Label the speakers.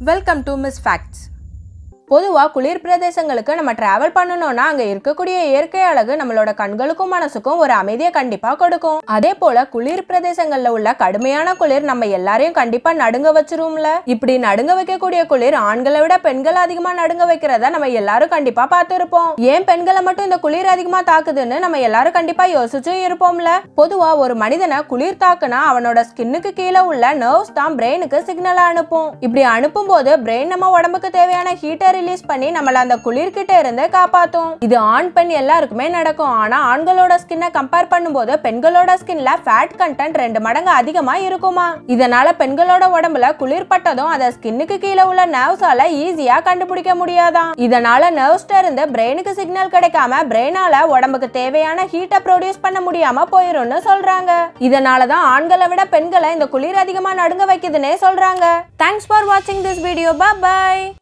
Speaker 1: welcome to miss facts பொதுவாக குளிர் பிரதேசங்களுக்கு நம்ம டிராவல் பண்ணணும்னா அங்கே இருக்கக்கூடிய இயற்கை அழகு நம்மளோட கண்களுக்கும் மனசுக்கும் ஒரு அமைதியை கண்டிப்பாக கொடுக்கும் அதே போல குளிர் பிரதேசங்களில் உள்ள கடுமையான குளிர் நம்ம எல்லாரையும் கண்டிப்பாக நடுங்க வச்சிரும்ல இப்படி நடுங்க வைக்கக்கூடிய குளிர் ஆண்களை விட பெண்கள் அதிகமாக நடுங்க வைக்கிறத நம்ம எல்லாரும் கண்டிப்பாக பார்த்துருப்போம் ஏன் பெண்களை மட்டும் இந்த குளிர் அதிகமாக தாக்குதுன்னு நம்ம எல்லாரும் கண்டிப்பாக யோசிச்சும் இருப்போம்ல பொதுவாக ஒரு மனிதனை குளிர் தாக்குனா அவனோட ஸ்கின்னுக்கு கீழே உள்ள நர்வ்ஸ் தான் பிரெயினுக்கு சிக்னலை அனுப்பும் இப்படி அனுப்பும் போது பிரெயின் நம்ம உடம்புக்கு தேவையான ஹீட்டை ரிலீஸ் பண்ணி நம்மள அந்த குளிர்கிட்ட இருந்து காப்பாத்தும் இது ஆண் பெண் எல்லாருக்குமே நடக்கும் ஆனா ஆண்களோட ஸ்கின்னை கம்பேர் பண்ணும்போது பெண்களோட ஸ்கின்ல ஃபேட் கண்டென்ட் ரெண்டு மடங்கு அதிகமா இருக்குமா இதனால பெண்களோட உடம்புல குளிர் பட்டதும் அதை ஸ்கின்னுக்கு கீழே உள்ள நர்வ்ஸால ஈஸியா கண்டுபிடிக்க முடியாதாம் இதனால நர்வ்ஸ்ல இருந்து பிரெயினுக்கு சிக்னல் கிடைக்காம பிரெயினால உடம்புக்கு தேவையான ஹீட்டை ப்ரொடியூஸ் பண்ண முடியாம போயிரும்னு சொல்றாங்க இதனாலதான் ஆண்களை விட பெண்களை இந்த குளிர் அதிகமா நடுங்க வைக்குதுன்னே சொல்றாங்க தேங்க்ஸ் ஃபார் வாட்சிங் திஸ் வீடியோ பை